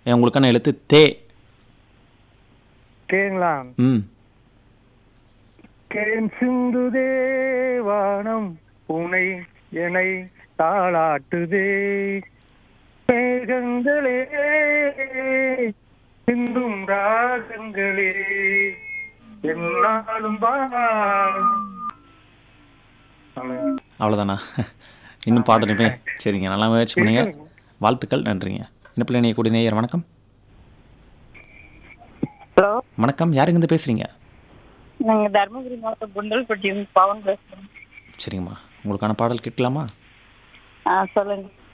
உங்களுக்கான எழுத்து தே கேங்களா ம் கேன் சிந்துதே வானம் உனை என்னை தாளாட்டுதே மேகங்களே சிந்தும் ராகங்களே என்னாலும் வா அவ்வளோதானா இன்னும் பாடணுமே சரிங்க நல்லா முயற்சி பண்ணீங்க வாழ்த்துக்கள் நன்றிங்க இனப்பிள்ளை இணைய கூடிய நேயர் வணக்கம் ஹலோ வணக்கம் யாருங்க பேசுகிறீங்க நாங்கள் தருமபுரி மாவட்டம் குண்டல்பட்டி பவன் பேசுகிறோம் சரிங்கம்மா உங்களுக்கான பாடல் கேட்கலாமா ஆ சொல்லுங்க